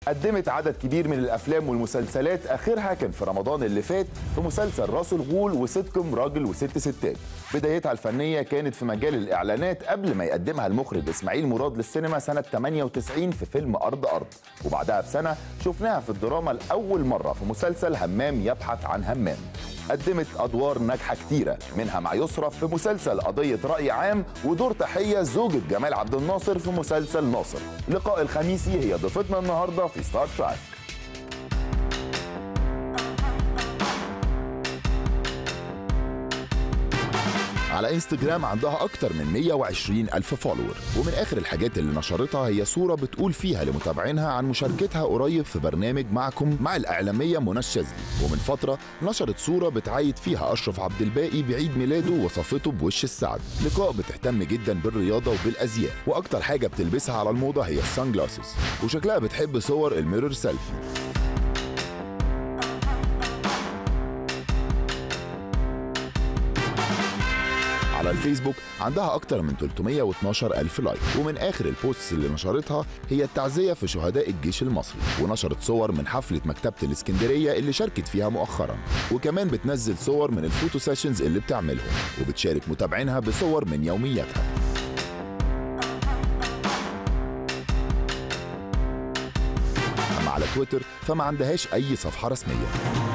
قدمت عدد كبير من الافلام والمسلسلات اخرها كان في رمضان اللي فات في مسلسل راس الغول وسيتكم راجل وست ستات بدايتها الفنيه كانت في مجال الاعلانات قبل ما يقدمها المخرج اسماعيل مراد للسينما سنه 98 في فيلم ارض ارض وبعدها بسنه شفناها في الدراما لاول مره في مسلسل همام يبحث عن همام قدمت ادوار ناجحه كتيره منها مع يسرى في مسلسل قضيه راي عام ودور تحيه زوجة جمال عبد الناصر في مسلسل ناصر لقاء الخميسي هي ضيفتنا النهارده في ستار تراك على انستجرام عندها أكتر من 120 ألف فولور ومن آخر الحاجات اللي نشرتها هي صورة بتقول فيها لمتابعينها عن مشاركتها قريب في برنامج معكم مع الإعلامية منى الشاذلي ومن فترة نشرت صورة بتعايد فيها أشرف عبد الباقي بعيد ميلاده وصفته بوش السعد لقاء بتهتم جدا بالرياضة وبالأزياء وأكتر حاجة بتلبسها على الموضة هي السان جلاسز وشكلها بتحب صور الميرور سيلفي على الفيسبوك عندها أكتر من 312 ألف لايك ومن آخر البوستس اللي نشرتها هي التعزية في شهداء الجيش المصري ونشرت صور من حفلة مكتبة الإسكندرية اللي شاركت فيها مؤخرا وكمان بتنزل صور من الفوتو سيشنز اللي بتعملهم وبتشارك متابعينها بصور من يومياتها أما على تويتر فما عندهاش أي صفحة رسمية